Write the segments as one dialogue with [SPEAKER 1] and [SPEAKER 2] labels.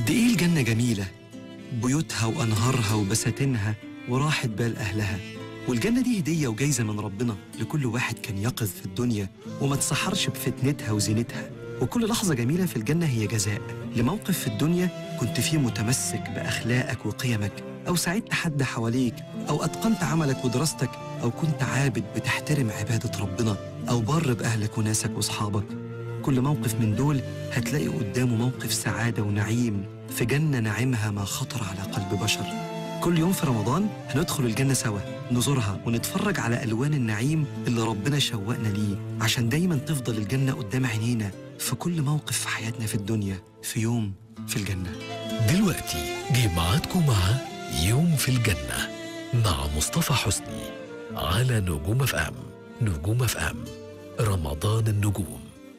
[SPEAKER 1] قد إيه الجنة جميلة بيوتها وأنهارها وبساتينها وراحة بال أهلها والجنة دي هدية وجايزة من ربنا لكل واحد كان يقظ في الدنيا وما تسحرش بفتنتها وزينتها وكل لحظة جميلة في الجنة هي جزاء لموقف في الدنيا كنت فيه متمسك بأخلاقك وقيمك أو ساعدت حد حواليك أو أتقنت عملك ودراستك أو كنت عابد بتحترم عبادة ربنا أو بر بأهلك وناسك وأصحابك كل موقف من دول هتلاقي قدامه موقف سعادة ونعيم في جنة نعيمها ما خطر على قلب بشر كل يوم في رمضان هندخل الجنة سوا نزورها ونتفرج على ألوان النعيم اللي ربنا شوقنا ليه عشان دايما تفضل الجنة قدام عينينا في كل موقف في حياتنا في الدنيا في يوم في الجنة
[SPEAKER 2] دلوقتي جه ميعادكم مع يوم في الجنة مع مصطفى حسني على نجوم اف ام نجوم اف ام رمضان النجوم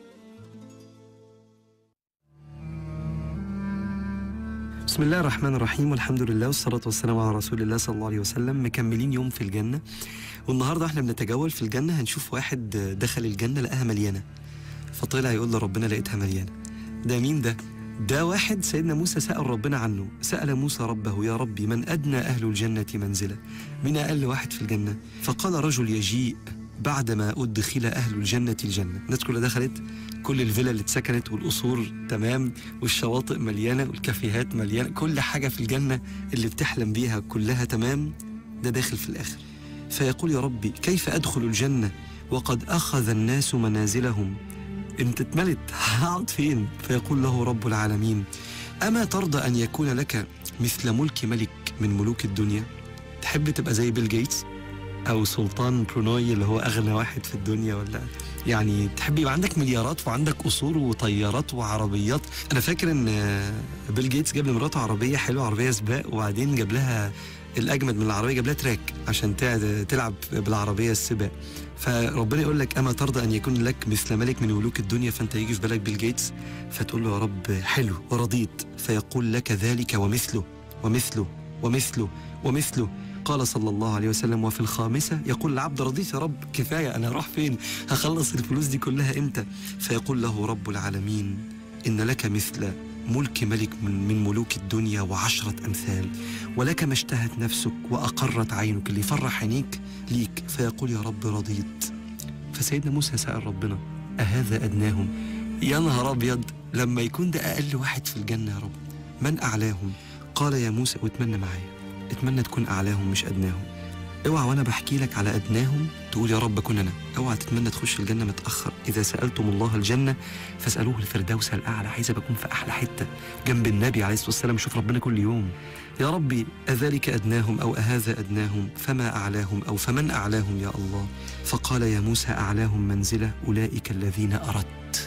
[SPEAKER 1] بسم الله الرحمن الرحيم والحمد لله والصلاة والسلام على رسول الله صلى الله عليه وسلم مكملين يوم في الجنة والنهاردة احنا بنتجول في الجنة هنشوف واحد دخل الجنة لقاها مليانة فطلع يقول لربنا لقيتها مليانة ده مين ده؟ ده واحد سيدنا موسى سأل ربنا عنه سأل موسى ربه يا ربي من أدنى أهل الجنة منزلة من أقل واحد في الجنة فقال رجل يجيء بعدما أدخل أهل الجنة الجنة الناس كلها دخلت كل الفيلا اللي اتسكنت والقصور تمام والشواطئ مليانة والكافيهات مليانة كل حاجة في الجنة اللي بتحلم بيها كلها تمام ده داخل في الآخر فيقول يا ربي كيف أدخل الجنة وقد أخذ الناس منازلهم انت اتملت هقعد فين فيقول له رب العالمين أما ترضى أن يكون لك مثل ملك ملك من ملوك الدنيا تحب تبقى زي بيل جيتس أو سلطان برونوي اللي هو أغنى واحد في الدنيا ولا يعني تحب يبقى عندك مليارات وعندك قصور وطيارات وعربيات أنا فاكر إن بيل جيتس جاب لمراته عربية حلوة عربية سباق وبعدين جاب لها الأجمد من العربية جاب لها تراك عشان تع- تلعب بالعربية السباق فربنا يقول لك أما ترضى أن يكون لك مثل ملك من ملوك الدنيا فأنت يجي في بالك بيل جيتس فتقول له يا رب حلو ورضيت فيقول لك ذلك ومثله ومثله ومثله ومثله قال صلى الله عليه وسلم وفي الخامسة يقول العبد رضيت يا رب كفاية أنا هروح فين هخلص الفلوس دي كلها إمتى فيقول له رب العالمين إن لك مثل ملك ملك من, من ملوك الدنيا وعشرة أمثال ولك ما اشتهت نفسك وأقرت عينك اللي يفرح عينيك ليك فيقول يا رب رضيت فسيدنا موسى سأل ربنا أهذا أدناهم يا نهار أبيض لما يكون ده أقل واحد في الجنة يا رب من أعلاهم قال يا موسى واتمنى معايا اتمنى تكون أعلاهم مش أدناهم اوعى وانا بحكي لك على ادناهم تقول يا رب كن انا اوعى تتمنى تخش الجنه متاخر اذا سالتم الله الجنه فاسالوه الفردوس الاعلى عايزه بكون في احلى حته جنب النبي عليه الصلاه والسلام شوف ربنا كل يوم يا ربي اذلك ادناهم او اهذا ادناهم فما اعلاهم او فمن اعلاهم يا الله فقال يا موسى اعلاهم منزله اولئك الذين اردت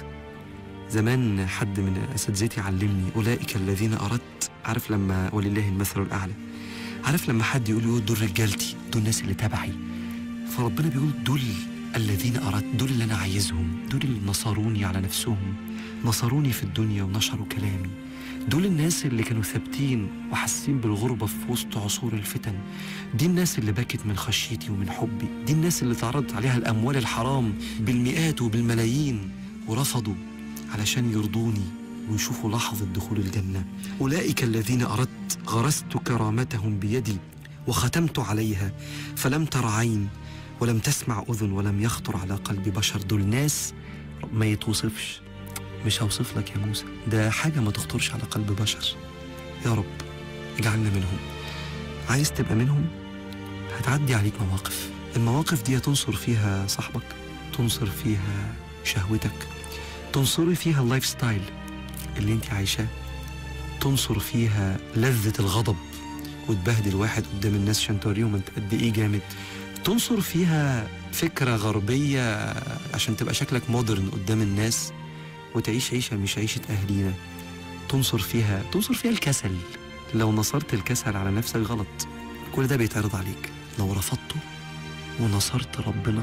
[SPEAKER 1] زمان حد من اساتذتي علمني اولئك الذين اردت عارف لما ولله المثل الاعلى عارف لما حد يقول له دول رجالتي دول الناس اللي تبعي فربنا بيقول دول الذين أردت دول اللي أنا عايزهم دول اللي نصروني على نفسهم نصروني في الدنيا ونشروا كلامي دول الناس اللي كانوا ثابتين وحاسين بالغربة في وسط عصور الفتن دي الناس اللي بكت من خشيتي ومن حبي دي الناس اللي تعرضت عليها الأموال الحرام بالمئات وبالملايين ورفضوا علشان يرضوني ويشوفوا لحظة دخول الجنة أولئك الذين أردت غرست كرامتهم بيدي وختمت عليها فلم تر عين ولم تسمع أذن ولم يخطر على قلب بشر دول ناس ما يتوصفش مش هوصف لك يا موسى ده حاجة ما تخطرش على قلب بشر يا رب اجعلنا منهم عايز تبقى منهم هتعدي عليك مواقف المواقف دي تنصر فيها صاحبك تنصر فيها شهوتك تنصري فيها اللايف ستايل اللي انت عايشاه تنصر فيها لذة الغضب وتبهدل واحد قدام الناس عشان توريهم انت قد ايه جامد تنصر فيها فكرة غربية عشان تبقى شكلك مودرن قدام الناس وتعيش عيشة مش عيشة أهلينا تنصر فيها تنصر فيها الكسل لو نصرت الكسل على نفسك غلط كل ده بيتعرض عليك لو رفضته ونصرت ربنا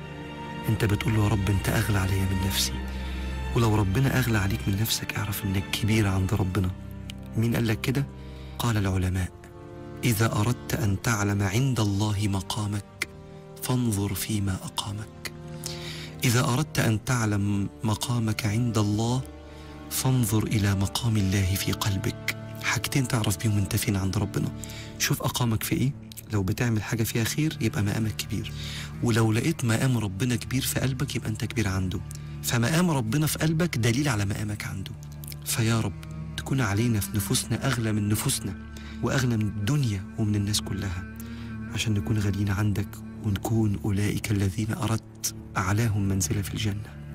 [SPEAKER 1] انت بتقول له يا رب انت اغلى عليا من نفسي ولو ربنا اغلى عليك من نفسك اعرف انك كبير عند ربنا مين قال لك كده قال العلماء اذا اردت ان تعلم عند الله مقامك فانظر فيما اقامك اذا اردت ان تعلم مقامك عند الله فانظر الى مقام الله في قلبك حاجتين تعرف بيهم انت فين عند ربنا شوف اقامك في ايه لو بتعمل حاجة فيها خير يبقى مقامك كبير ولو لقيت مقام ربنا كبير في قلبك يبقى انت كبير عنده فمقام ربنا في قلبك دليل على مقامك عنده فيا رب تكون علينا في نفوسنا أغلى من نفوسنا وأغلى من الدنيا ومن الناس كلها عشان نكون غاليين عندك ونكون أولئك الذين أردت أعلاهم منزلة في الجنة